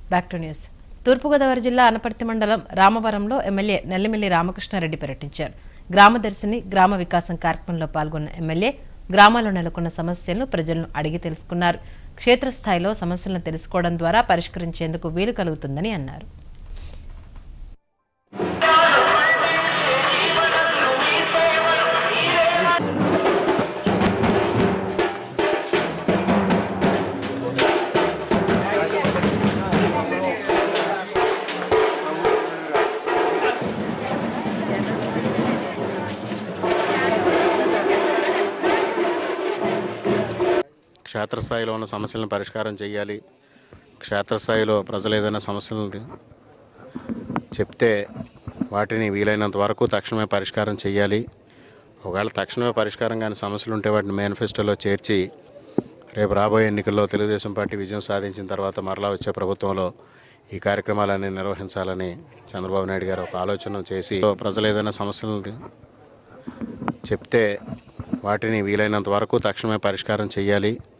back to news తూర్పుగోదావరి జిల్లా అనపర్తి మండలం రామవరంలో MLA Nallimilli Ramakrishna Reddy పర్యటించారు గ్రామదర్శిని గ్రామ వికాసం కార్యక్రమంలో పాల్గొన్న ఎమ్మెల్యే గ్రామాల్లో నెలకొన్న సమస్యలను ప్రజలను అడిగి తెలుసుకున్నారు క్షేత్రస్థాయిలో సమస్యలను తెలుసుకోవడం ద్వారా పరిష్కరించేందుకు వీలు కలుగుతుందని అన్నారు క్షేత్రస్థాయిలో ఉన్న సమస్యలను పరిష్కారం చేయాలి క్షేత్రస్థాయిలో ప్రజలు ఏదైనా సమస్యలను చెప్తే వాటిని వీలైనంత వరకు తక్షణమే పరిష్కారం చేయాలి ఒకవేళ తక్షణమే పరిష్కారం కాని సమస్యలు ఉంటే వాటిని మేనిఫెస్టోలో చేర్చి రేపు రాబోయే ఎన్నికల్లో తెలుగుదేశం పార్టీ విజయం సాధించిన తర్వాత మరలా వచ్చే ప్రభుత్వంలో ఈ కార్యక్రమాలన్నీ నిర్వహించాలని చంద్రబాబు నాయుడు గారు ఒక ఆలోచన చేసి ప్రజలు ఏదైనా సమస్యలను చెప్తే వాటిని వీలైనంత వరకు తక్షణమే పరిష్కారం చేయాలి